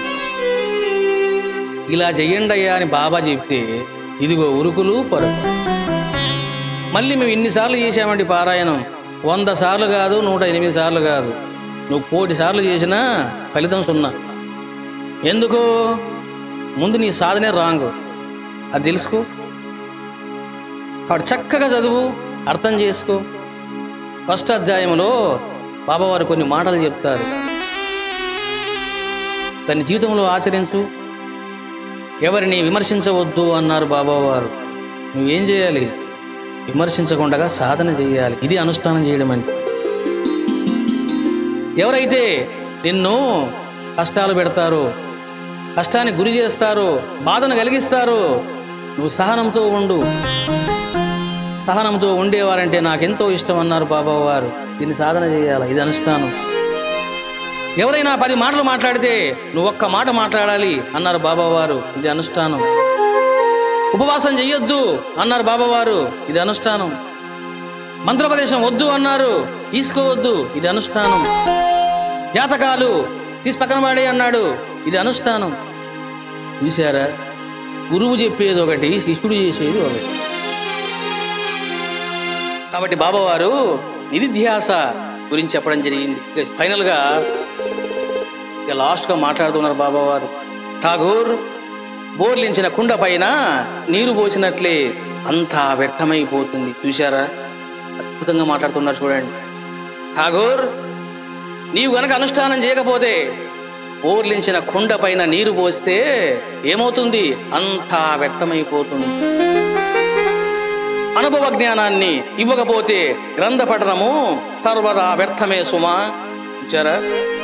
ఇలా చెయ్యండి అయ్యా అని బాబా చెప్తే ఇదిగో ఉరుకులు పరుకు మళ్ళీ మేము ఇన్నిసార్లు చేసామండి పారాయణం వంద సార్లు కాదు నూట ఎనిమిది సార్లు కాదు నువ్వు కోటి సార్లు చేసినా ఫలితం సున్నా ఎందుకు ముందు నీ సాధనే రాంగ్ అది తెలుసుకో కాబట్టి చక్కగా చదువు అర్థం చేసుకో ఫస్ట్ అధ్యాయంలో బాబావారు కొన్ని మాటలు చెప్తారు దాన్ని జీవితంలో ఆచరించు ఎవరిని విమర్శించవద్దు అన్నారు బాబావారు నువ్వేం చేయాలి విమర్శించకుండా సాధన చేయాలి ఇది అనుష్ఠానం చేయడం అంటే ఎవరైతే నిన్ను కష్టాలు పెడతారో కష్టానికి గురి చేస్తారో బాధను కలిగిస్తారో నువ్వు సహనంతో ఉండు సహనంతో ఉండేవారంటే నాకెంతో ఇష్టం అన్నారు బాబా వారు దీన్ని సాధన చేయాలి ఇది అనుష్ఠానం ఎవరైనా పది మాటలు మాట్లాడితే నువ్వు ఒక్క మాట మాట్లాడాలి అన్నారు బాబా వారు ఇది అనుష్ఠానం ఉపవాసం చెయ్యొద్దు అన్నారు బాబా వారు ఇది అనుష్ఠానం మంత్రోపదేశం వద్దు అన్నారు తీసుకోవద్దు ఇది అనుష్ఠానం జాతకాలు తీసి పక్కన పాడే అన్నాడు ఇది అనుష్ఠానం చూశారా గురువు చెప్పేది ఒకటి శిష్యుడు చేసేది ఒకటి కాబట్టి బాబావారు నిధిధ్యాస గురించి చెప్పడం జరిగింది ఇక ఫైనల్గా ఇక లాస్ట్గా మాట్లాడుతున్నారు బాబావారు ఠాగూర్ బోర్లించిన కుండ పైన నీరు పోసినట్లే అంతా వ్యర్థమైపోతుంది చూశారా అద్భుతంగా మాట్లాడుతున్నారు చూడండి ఠాగూర్ నీవు గనక అనుష్ఠానం చేయకపోతే బోర్లించిన కుండ పైన నీరు పోస్తే ఏమవుతుంది అంతా వ్యర్థమైపోతుంది అనుభవ జ్ఞానాన్ని ఇవ్వకపోతే గ్రంథ పఠనము సర్వదా వ్యర్థమే సుమా చూచారా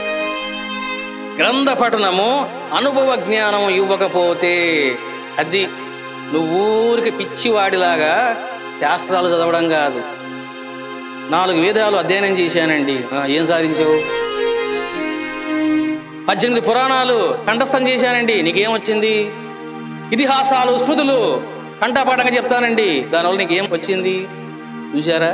గ్రంథ పఠనము అనుభవ జ్ఞానం ఇవ్వకపోతే అది నువ్వు ఊరికి పిచ్చివాడిలాగా శాస్త్రాలు చదవడం కాదు నాలుగు వేదాలు అధ్యయనం చేశానండి ఆ, ఏం సాధించావు పద్దెనిమిది పురాణాలు కంఠస్థం చేశానండి నీకేమొచ్చింది ఇతిహాసాలు స్మృతులు కంఠపాఠంగా చెప్తానండి దానివల్ల నీకేం వచ్చింది చూసారా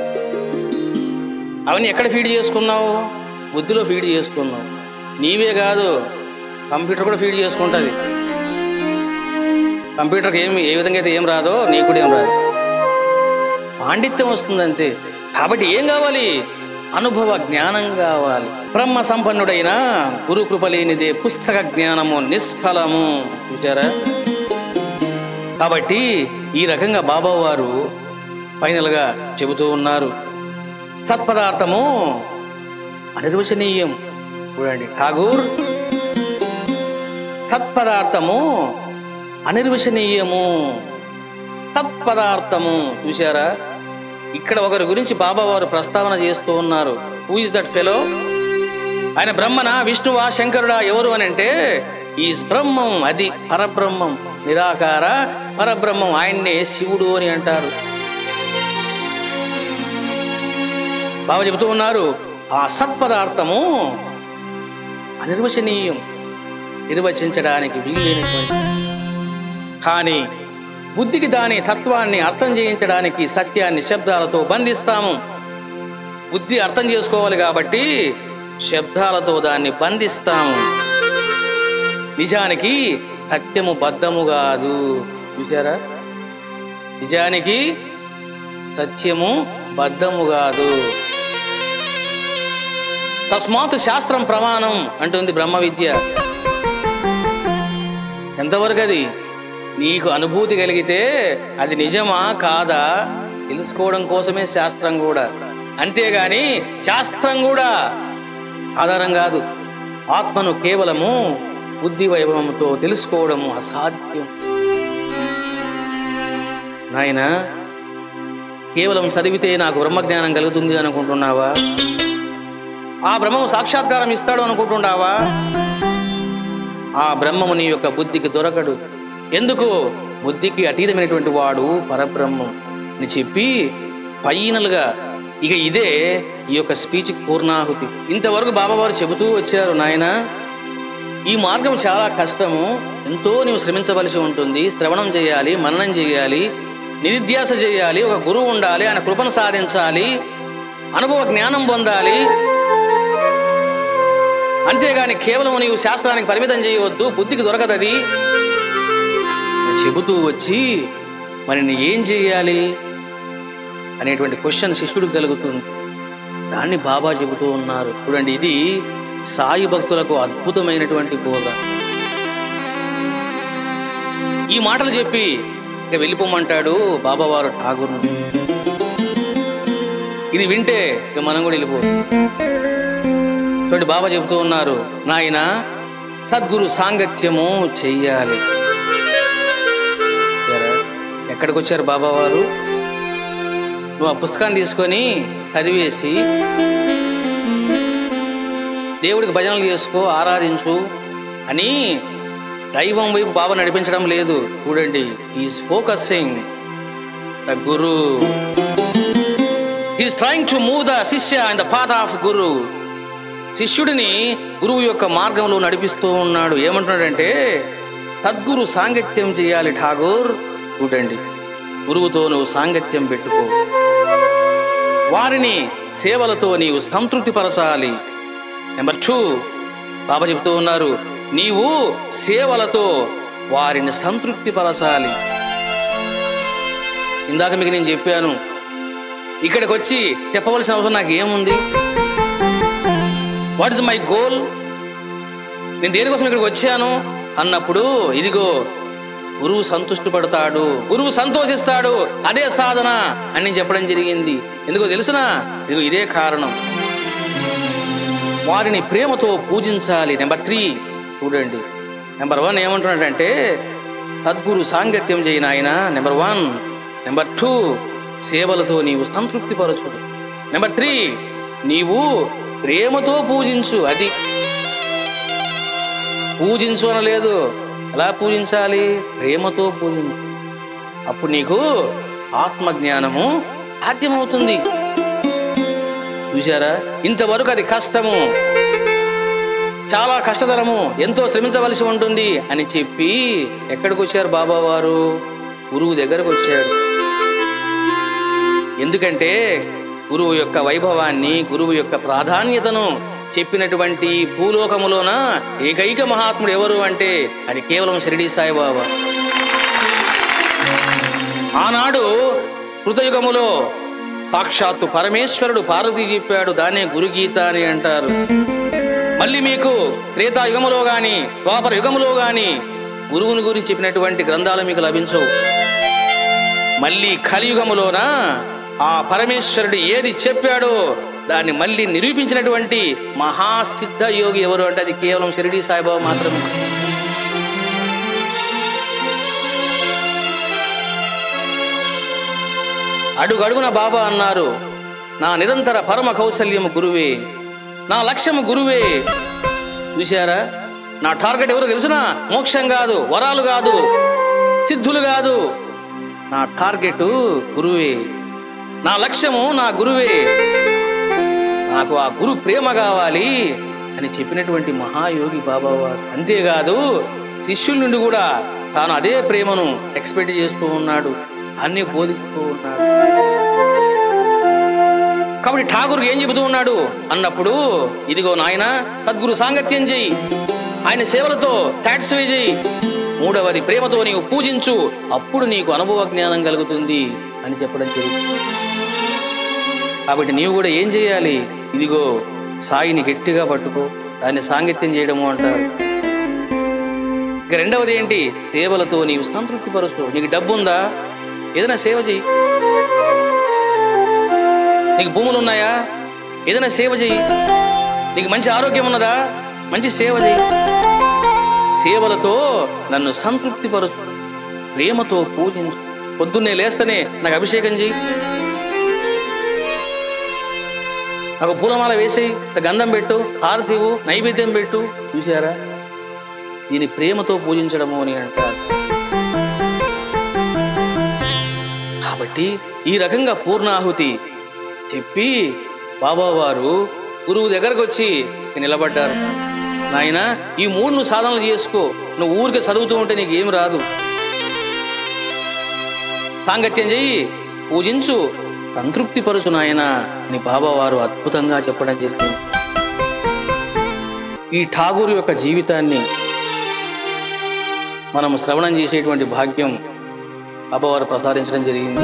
అవన్నీ ఎక్కడ ఫీడ్ చేసుకున్నావు బుద్ధిలో ఫీడ్ చేసుకున్నావు నీవే కాదు కంప్యూటర్ కూడా ఫీడ్ చేసుకుంటుంది కంప్యూటర్కి ఏమి ఏ విధంగా అయితే ఏం రాదో నీకు కూడా ఏం రాదు పాండిత్యం వస్తుందంతే కాబట్టి ఏం కావాలి అనుభవ జ్ఞానం కావాలి బ్రహ్మ సంపన్నుడైన గురు కృప లేనిదే పుస్తక జ్ఞానము నిష్ఫలము చూచారా కాబట్టి ఈ రకంగా బాబా వారు ఫైనల్గా చెబుతూ ఉన్నారు సత్పదార్థము అనిర్వచనీయం చూడండి ఠాగూర్ సత్పదార్థము అనిర్వచనీయము తత్పదార్థము చూశారా ఇక్కడ ఒకరి గురించి బాబా వారు ప్రస్తావన చేస్తూ ఉన్నారు హూ ఇస్ దట్ ఫెలో ఆయన బ్రహ్మన విష్ణువా శంకరుడా ఎవరు అని అంటే ఈజ్ బ్రహ్మం అది పరబ్రహ్మం నిరాకార పరబ్రహ్మం ఆయన్నే శివుడు అని అంటారు బాబా చెబుతూ ఉన్నారు ఆ సత్పదార్థము అనిర్వచనీయం నిర్వచించడానికి వీలైనటువంటి కానీ బుద్ధికి దాని తత్వాన్ని అర్థం చేయించడానికి సత్యాన్ని శబ్దాలతో బంధిస్తాము బుద్ధి అర్థం చేసుకోవాలి కాబట్టి శబ్దాలతో దాన్ని బంధిస్తాము నిజానికి సత్యము బద్ధము కాదు చూసారా నిజానికి సత్యము బద్ధము కాదు తస్మాత్ శాస్త్రం ప్రమాణం అంటుంది బ్రహ్మ విద్య ఎంతవరకు అది నీకు అనుభూతి కలిగితే అది నిజమా కాదా తెలుసుకోవడం కోసమే శాస్త్రం కూడా అంతేగాని శాస్త్రం కూడా ఆధారం కాదు ఆత్మను కేవలము బుద్ధి వైభవంతో తెలుసుకోవడము అసాధ్యం నాయన కేవలం చదివితే నాకు బ్రహ్మజ్ఞానం కలుగుతుంది అనుకుంటున్నావా ఆ బ్రహ్మము సాక్షాత్కారం ఇస్తాడు అనుకుంటున్నావా ఆ బ్రహ్మము నీ యొక్క బుద్ధికి దొరకడు ఎందుకు బుద్ధికి అతీతమైనటువంటి వాడు పరబ్రహ్మం అని చెప్పి ఫైనల్గా ఇక ఇదే ఈ యొక్క స్పీచ్ పూర్ణాహుతి ఇంతవరకు బాబావారు చెబుతూ వచ్చారు నాయన ఈ మార్గం చాలా కష్టము ఎంతో నీవు శ్రమించవలసి ఉంటుంది శ్రవణం చేయాలి మననం చేయాలి నిధిధ్యాస చేయాలి ఒక గురువు ఉండాలి ఆయన కృపను సాధించాలి అనుభవ జ్ఞానం పొందాలి అంతేగాని కేవలం నీవు శాస్త్రానికి పరిమితం చేయవద్దు బుద్ధికి దొరకదది అని చెబుతూ వచ్చి మరి నీ ఏం చేయాలి అనేటువంటి క్వశ్చన్ శిష్యుడికి కలుగుతుంది దాన్ని బాబా చెబుతూ ఉన్నారు చూడండి ఇది సాయి భక్తులకు అద్భుతమైనటువంటి బోధ ఈ మాటలు చెప్పి ఇక వెళ్ళిపోమంటాడు బాబావారు ఠాగూర్ను ఇది వింటే ఇక మనం కూడా వెళ్ళిపో చూడండి బాబా చెబుతూ ఉన్నారు నాయన సద్గురు సాంగత్యము చెయ్యాలి సరే, ఎక్కడికి వచ్చారు బాబా వారు నువ్వు ఆ పుస్తకాన్ని తీసుకొని చదివేసి దేవుడికి భజనలు చేసుకో ఆరాధించు అని దైవం వైపు బాబా నడిపించడం లేదు చూడండి is focusing the guru is trying to move the shishya and the path of guru శిష్యుడిని గురువు యొక్క మార్గంలో నడిపిస్తూ ఉన్నాడు ఏమంటున్నాడంటే సద్గురు సాంగత్యం చేయాలి ఠాగూర్ చూడండి గురువుతో నువ్వు సాంగత్యం పెట్టుకో వారిని సేవలతో నీవు సంతృప్తి పరచాలి నెంబర్ టూ బాబా చెబుతూ ఉన్నారు నీవు సేవలతో వారిని సంతృప్తి పరచాలి ఇందాక మీకు నేను చెప్పాను ఇక్కడికి వచ్చి చెప్పవలసిన అవసరం నాకు ఏముంది వాట్ ఇస్ మై గోల్ నేను దేనికోసం ఇక్కడికి వచ్చాను అన్నప్పుడు ఇదిగో గురువు సంతుష్టి పడతాడు గురువు సంతోషిస్తాడు అదే సాధన అని నేను చెప్పడం జరిగింది ఎందుకో తెలుసునా ఇదిగో ఇదే కారణం వారిని ప్రేమతో పూజించాలి నెంబర్ త్రీ చూడండి నెంబర్ వన్ ఏమంటున్నాడంటే సద్గురు సాంగత్యం చేయను ఆయన నెంబర్ వన్ నెంబర్ టూ సేవలతో నీవు సంతృప్తి పరచు నెంబర్ త్రీ నీవు ప్రేమతో పూజించు అది పూజించు అనలేదు ఎలా పూజించాలి ప్రేమతో పూజించు అప్పుడు నీకు ఆత్మజ్ఞానము సాధ్యమవుతుంది చూశారా ఇంతవరకు అది కష్టము చాలా కష్టతరము ఎంతో శ్రమించవలసి ఉంటుంది అని చెప్పి ఎక్కడికి వచ్చారు బాబా వారు గురువు దగ్గరకు వచ్చాడు ఎందుకంటే గురువు యొక్క వైభవాన్ని గురువు యొక్క ప్రాధాన్యతను చెప్పినటువంటి భూలోకములోన ఏకైక మహాత్ముడు ఎవరు అంటే అది కేవలం షిరిడి సాయిబాబా ఆనాడు కృతయుగములో సాక్షాత్తు పరమేశ్వరుడు పార్వతి చెప్పాడు దాన్నే గురుగీత అని అంటారు మళ్ళీ మీకు త్రేతాయుగములో గాని ద్వాపర యుగములో గాని గురువుని గురించి చెప్పినటువంటి గ్రంథాలు మీకు లభించవు మళ్ళీ కలియుగములోన ఆ పరమేశ్వరుడు ఏది చెప్పాడో దాన్ని మళ్ళీ నిరూపించినటువంటి మహాసిద్ధ యోగి ఎవరు అంటే అది కేవలం షిరిడి సాయిబాబా మాత్రమే అడుగడుగున బాబా అన్నారు నా నిరంతర పరమ కౌశల్యము గురువే నా లక్ష్యము గురువే చూశారా నా టార్గెట్ ఎవరు తెలుసునా మోక్షం కాదు వరాలు కాదు సిద్ధులు కాదు నా టార్గెట్ గురువే నా లక్ష్యము నా గురువే నాకు ఆ గురు ప్రేమ కావాలి అని చెప్పినటువంటి మహాయోగి బాబావారు అంతేకాదు శిష్యుల నుండి కూడా తాను అదే ప్రేమను ఎక్స్పెక్ట్ చేస్తూ ఉన్నాడు అన్ని బోధిస్తూ ఉన్నాడు కాబట్టి ఠాగూర్ ఏం చెబుతూ ఉన్నాడు అన్నప్పుడు ఇదిగో నాయన తద్గురు సాంగత్యం చెయ్యి ఆయన సేవలతో సాటిస్ఫై చేయి మూడవది ప్రేమతో నీవు పూజించు అప్పుడు నీకు అనుభవ జ్ఞానం కలుగుతుంది అని చెప్పడం జరుగుతుంది కాబట్టి నీవు కూడా ఏం చేయాలి ఇదిగో సాయిని గట్టిగా పట్టుకో దాన్ని సాంగత్యం చేయడము అంటారు ఇక రెండవది ఏంటి సేవలతో నీవు సంతృప్తి పరుచు నీకు డబ్బు ఉందా ఏదైనా సేవ చెయ్యి నీకు భూములు ఉన్నాయా ఏదైనా సేవ చెయ్యి నీకు మంచి ఆరోగ్యం ఉన్నదా మంచి సేవ చేయి సేవలతో నన్ను సంతృప్తిపరచు ప్రేమతో పూజించు పొద్దున్నే లేస్తేనే నాకు అభిషేకం చేయి నాకు పూలమాల వేసేయి గంధం పెట్టు హారతి ఇవ్వు నైవేద్యం పెట్టు చూసారా దీని ప్రేమతో పూజించడము అని అంటారు కాబట్టి ఈ రకంగా పూర్ణాహుతి చెప్పి బాబావారు గురువు దగ్గరకు వచ్చి నిలబడ్డారు నాయన ఈ మూడు నువ్వు సాధనలు చేసుకో నువ్వు ఊరికే చదువుతూ ఉంటే నీకు ఏం రాదు సాంగత్యం చెయ్యి పూజించు సంతృప్తి పరుచు నాయన అని బాబావారు అద్భుతంగా చెప్పడం జరిగింది ఈ ఠాగూర్ యొక్క జీవితాన్ని మనం శ్రవణం చేసేటువంటి భాగ్యం బాబావారు ప్రసాదించడం జరిగింది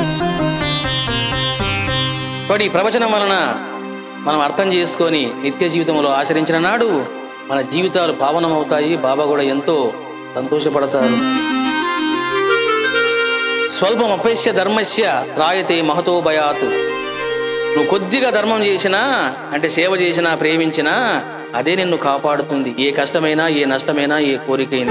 కాబట్టి ఈ ప్రవచనం వలన మనం అర్థం చేసుకొని నిత్య జీవితంలో ఆచరించిన నాడు మన జీవితాలు పావనమవుతాయి బాబా కూడా ఎంతో సంతోషపడతారు స్వల్పమపేశ్య ధర్మస్య రాయతే మహతో భయాత్ నువ్వు కొద్దిగా ధర్మం చేసినా అంటే సేవ చేసినా ప్రేమించినా అదే నిన్ను కాపాడుతుంది ఏ కష్టమైనా ఏ నష్టమైనా ఏ కోరికైనా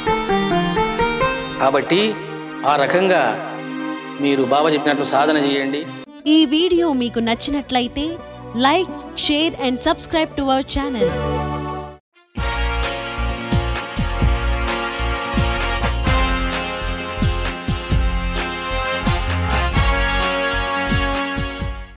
కాబట్టి ఆ రకంగా మీరు బాబా చెప్పినట్లు సాధన చేయండి ఈ వీడియో మీకు నచ్చినట్లయితే like share and subscribe to our channel